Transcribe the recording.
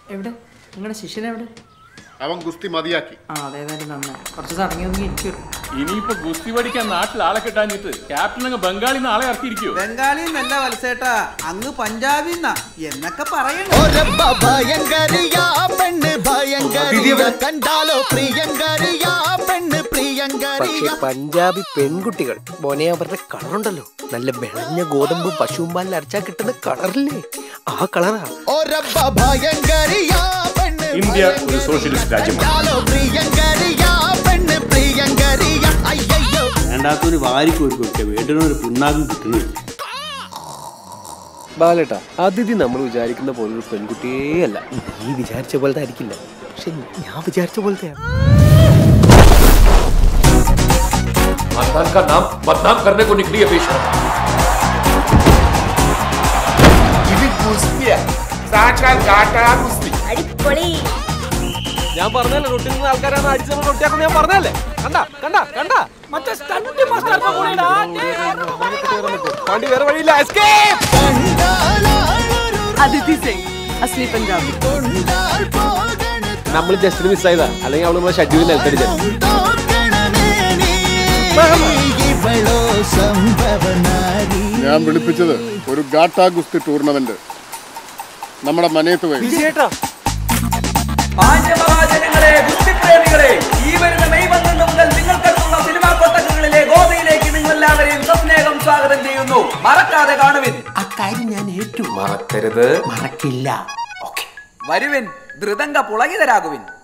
എവിടെ നിങ്ങളുടെ ശിഷ്യൻ എവിടെ അവൻ ഗുസ്തി മതിയാക്കി ആ അതേതായാലും നന്നായി കുറച്ച് തടങ്ങി ഒതുങ്ങി എനിക്ക് ഇനിയിപ്പോ ഗുസ്തി പഠിക്കാൻ നാട്ടിൽ ആളെ കിട്ടാഞ്ഞിട്ട് ക്യാപ്റ്റൻ അങ്ങ് ബംഗാളിൽ നിന്ന് ആളെ ഇറക്കിയിരിക്കോ ബംഗാളി നല്ല വത്സേട്ടാ അങ്ങ് പഞ്ചാബിന്നാ എന്നൊക്കെ പറയണ ഒരബ്ബ ഭയങ്കരിയാ പെണ്ണ് ഭയങ്കരിയ കണ്ടാലോ പ്രിയങ്കരിയാ പെണ്ണ് പക്ഷെ പ്രിയങ്കരിയ പഞ്ചാബി പെൺകുട്ടികൾ മോനെ അവരുടെ കളറുണ്ടല്ലോ നല്ല വെളഞ്ഞ ഗോതമ്പ് പശുവും പാലിൽ അരച്ചാൽ കിട്ടുന്ന കളറില്ലേ ആ കളറാ ഒരബ്ബ ഭയങ്കരിയാ പെണ്ണ് ഇന്ത്യ ഒരു സോഷ്യലിസ്റ്റ് രാജ്യമാണ് കണ്ടാലോ പ്രിയങ്കരിയാ പെണ്ണ് പ്രിയങ്കരിയ അയ്യോ വേണ്ടാത്തൊരു വാരിക്ക് ഒരു കൊടുക്കുക വേണ്ടുന്ന ഒരു പിണ്ണാക്കും കിട്ടുന്നില്ല ബാലേട്ടാ അതിഥി നമ്മൾ വിചാരിക്കുന്ന പോലെ ഒരു പെൺകുട്ടിയേ അല്ല നീ വിചാരിച്ച പോലത്തെ ആയിരിക്കില്ല പക്ഷെ ഞാൻ വിചാരിച്ച പോലത്തെയാ मतदान का नाम मतदान करने को निकली है बेशरम അടിപൊളി ഞാൻ പറഞ്ഞല്ലേ റൊട്ടി നിന്ന് ആൾക്കാരാണ് അടിച്ചു റൊട്ടിയാക്കുന്ന ഞാൻ പറഞ്ഞല്ലേ കണ്ട കണ്ട കണ്ട വണ്ടി വേറെ വഴിയില്ല എസ്കേപ്പ് അതിഥി സിംഗ് അസ്ലി പഞ്ചാബി കൊണ്ടാൽ പോകണ നമ്മൾ ജസ്റ്റ് മിസ്സായതാ അല്ലെങ്കിൽ അവള് നമ്മളെ ഷെഡ്യൂളിൽ നിലത്തടിച്ചു തോക്കണമേ നീ ഇവളോ സംഭവനാരി ഞാൻ വിളിപ്പിച്ചത് ഒരു ഗാട്ടാ ഗുസ്തി ടൂർണമെന്റ് നമ്മുടെ മനയത്ത് പോയി വിജയേട്ടാ പാഞ്ചമഹാജനങ്ങളെ ഗുസ്തിപ്രേമികളെ ഈ വരുന്ന മെയ് പന്ത്രണ്ട് മുതൽ നിങ്ങൾക്കടുത്തുള്ള സിനിമാ കൊട്ടകങ്ങളിലെ ഗോതയിലേക്ക് നിങ്ങൾ എല്ലാവരെയും സസ്നേഹം സ്വാഗതം ചെയ്യുന്നു മറക്കാതെ കാണുവിൻ അക്കാര്യം ഞാൻ ഏറ്റു മറക്കരുത് മറക്കില്ല വരുവിൻ ധൃതങ്ക പുളകിതരാകുവിൻ